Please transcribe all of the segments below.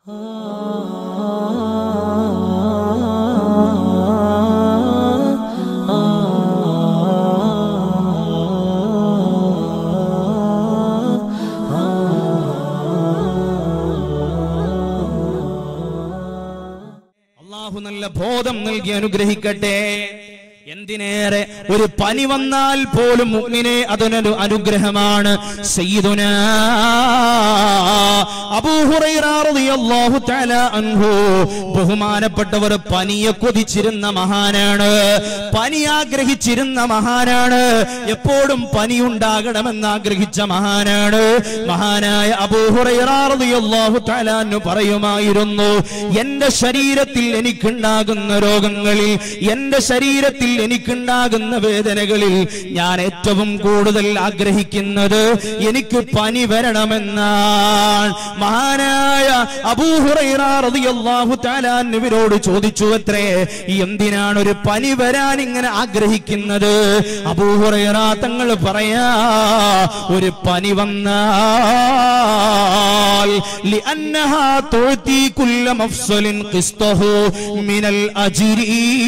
അള്ളാഹു നല്ല ബോധം നൽകി അനുഗ്രഹിക്കട്ടെ എന്തിനേറെ ഒരു പനി വന്നാൽ പോലും മുഅ്മിനെ അതിനൊരു അനുഗ്രഹമാണ് സയ്യിദുന അബൂ ഹുറൈറ റളിയല്ലാഹു തആല അൻഹു ബഹുമാനപ്പെട്ടവർ പനിയെ കൊതിച്ചിരുന്ന മഹാനാണ് പനി ആഗ്രഹിച്ചിരുന്ന മഹാനാണ് എപ്പോഴും പനി ഉണ്ടാകണമെന്ന് ആഗ്രഹിച്ച മഹാനാണ് മഹാനായ അബൂ ഹുറൈറ റളിയല്ലാഹു തആല അൻഹു പറയുമായിരുന്നു എന്റെ ശരീരത്തിൽ എനിക്കുണ്ടാകുന്ന രോഗങ്ങളിൽ എന്റെ ശരീരത്തിൽ എനിക്കുണ്ടാകുന്ന വേദനകളിൽ ഞാൻ ഏറ്റവും കൂടുതൽ ആഗ്രഹിക്കുന്നത് എനിക്ക് പനി വരണമെന്നാണ് മഹാനായ അബൂഹുറൈറ റളിയല്ലാഹു തആല അൻഹുവിനോട് ചോദിച്ചു അത്രേ എന്തിനാണ് ഒരു പനി വരാൻ ഇങ്ങനെ ആഗ്രഹിക്കുന്നത് അബൂഹുറൈറ തങ്ങൾ പറയാ ഒരു പനി വന്നാൽ لأنها تعطي كل مفصل قسطه من الأجر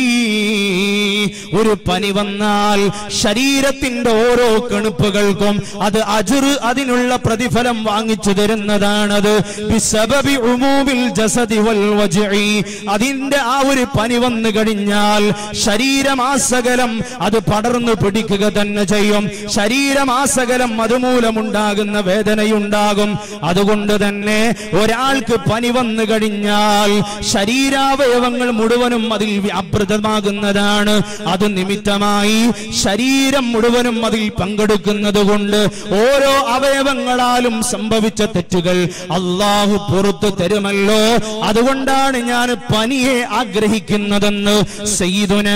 ഒരു പനി വന്നാൽ ശരീരത്തിന്റെ ഓരോ കണുപ്പുകൾക്കും അത് അജുർ അതിനുള്ള പ്രതിഫലം വാങ്ങിച്ചു തരുന്നതാണത് ബിസബബി ഉമൂമിൽ ജസദി വൽ വജ്ഇ. അതിന്റെ ആ ഒരു പനി വന്നു കഴിഞ്ഞാൽ ശരീരമാസകലം അത് പടർന്നു പിടിക്കുക തന്നെ ചെയ്യും ശരീരമാസകലം അതുമൂലമുണ്ടാകുന്ന വേദനയുണ്ടാകും അതുകൊണ്ട് തന്നെ ഒരാൾക്ക് പനി വന്നു കഴിഞ്ഞാൽ ശരീരാവയവങ്ങൾ മുഴുവനും അതിൽ വ്യാപൃതമാകുന്നതാണ് അത് നിമിത്തമായി ശരീരം മുഴുവനും അതിൽ പങ്കെടുക്കുന്നത് കൊണ്ട് ഓരോ അവയവങ്ങളാലും സംഭവിച്ച തെറ്റുകൾ അള്ളാഹു പുറത്തു തരുമല്ലോ അതുകൊണ്ടാണ് ഞാൻ പനിയെ ആഗ്രഹിക്കുന്നതെന്ന് സയ്യിദുന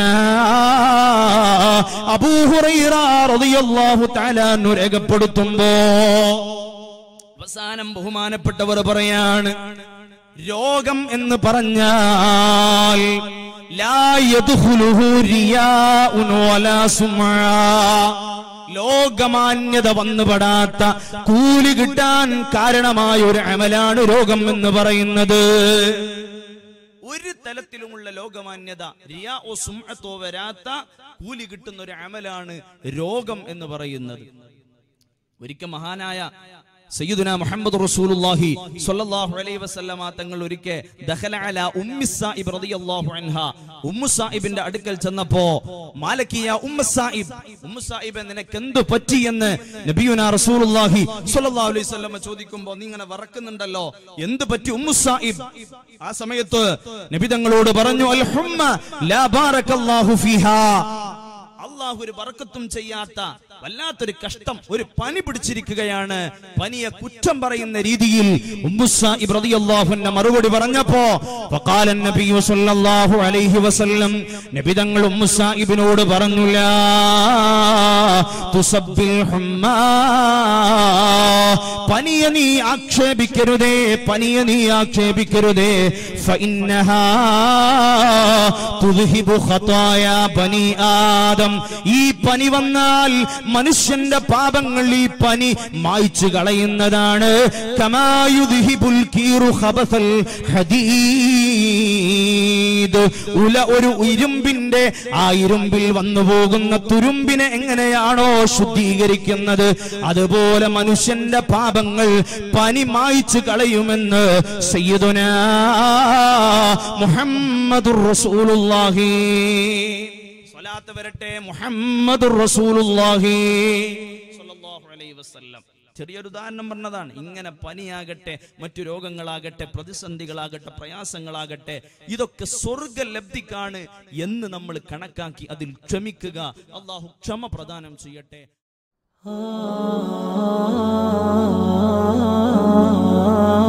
അബൂഹുറൈറ റളിയല്ലാഹു തആല അൻഹു രേഖപ്പെടുത്തുമ്പോ അവസാനം ബഹുമാനപ്പെട്ടവർ പറയാണ് രോഗം എന്ന് പറഞ്ഞാൽ ലാ യദ്ഖുലുഹു റിയാഉൻ വലാ സുമഅ. ലോകമാന്യത വന്നുപെടാത്ത കൂലി കിട്ടാൻ കാരണമായ ഒരു അമലാണ് രോഗം എന്ന് പറയുന്നത് ഒരു തലത്തിലുമുള്ള ലോകമാന്യത റിയാओ സുമഅത്തോ വരാത്ത കൂലി കിട്ടുന്ന ഒരു അമലാണ് രോഗം എന്ന് പറയുന്നത് ഒരിക്കൽ മഹാനായ സയ്യിദുന മുഹമ്മദ് റസൂലുള്ളാഹി സ്വല്ലല്ലാഹു അലൈഹി വസല്ലമ തങ്ങൾ ഒരിക്കൽ ദഖല അല ഉമ്മി സായിബ് റളിയല്ലാഹു അൻഹ ഉമ്മു സായിബിന്റെ അടുക്കൽ ചെന്നപ്പോ മാലക്കിയ ഉമ്മ സായിബ് ഉമ്മു സായിബ് നിനക്ക് എന്ത് പറ്റി എന്ന് നബിയുന റസൂലുള്ളാഹി സ്വല്ലല്ലാഹു അലൈഹി വസല്ലമ ചോദിക്കുമ്പോൾ നീ ഇങ്ങനെ വറക്കുന്നുണ്ടല്ലോ എന്ത് പറ്റി ഉമ്മു സായിബ് ആ സമയത്ത് നബി തങ്ങളോട് പറഞ്ഞു അൽ ഹുമ്മ ലാ ബാറക്കല്ലാഹു ഫീഹാ അള്ളാഹു ഒരു ബറക്കത്തും ചെയ്യാത്ത വല്ലാത്തൊരു കഷ്ടം ഒരു പനി പിടിച്ചിരിക്കുകയാണ് പനിയെ കുറ്റം പറയുന്ന രീതിയിൽ ഉമ്മുസാഹിബ് റളിയല്ലാഹു അൻഹ മറുപടി പറഞ്ഞപ്പോ ഫഖാല നബിയു സ്വല്ലല്ലാഹു അലൈഹി വസല്ലം നബി തങ്ങൾ ഉമ്മുസാഹിബിനോട് പറഞ്ഞു ലാ തുസബ്ബിൽ ഹുമ്മാ പനിയെ നീ ആക്ഷേപിക്കരുതേ പനിയെ നീ ആക്ഷേപിക്കരുതേ ഫഇന്നഹാ തുദ്ഹിബു ഖതായ ബനി ആദം ഈ പനി വന്നാൽ മനുഷ്യന്റെ പാപങ്ങൾ ഈ പനി മായ്ച്ചു കളയുന്നതാണ് കമായുദ്ഹിബുൽ കീറു ഖബസൽ ഹദീദ് ഉല ഒരു ഇരുമ്പിന്റെ ആ ഇരുമ്പിൽ വന്നു പോകുന്ന തുരുമ്പിനെ എങ്ങനെയാണോ ശുദ്ധീകരിക്കുന്നത് അതുപോലെ മനുഷ്യന്റെ പാപങ്ങൾ പനി മായ്ച്ചു കളയുമെന്ന് സയ്യിദുന മുഹമ്മദുർ റസൂലുള്ളാഹി സ്വലാത്ത് വരട്ടെ മുഹമ്മദുർ റസൂലുള്ളാഹി സ്വല്ലല്ലാഹു അലൈഹി വസല്ലം ചെറിയൊരു ഉദാഹരണം പറഞ്ഞതാണ് ഇങ്ങനെ പനിയാകട്ടെ മറ്റു രോഗങ്ങളാകട്ടെ പ്രതിസന്ധികളാകട്ടെ പ്രയാസങ്ങളാകട്ടെ ഇതൊക്കെ സ്വർഗലബ്ധിക്കാണ് എന്ന് നമ്മൾ കണക്കാക്കി അതിൽ ക്ഷമിക്കുക അള്ളാഹു ക്ഷമ പ്രദാനം ചെയ്യട്ടെ ah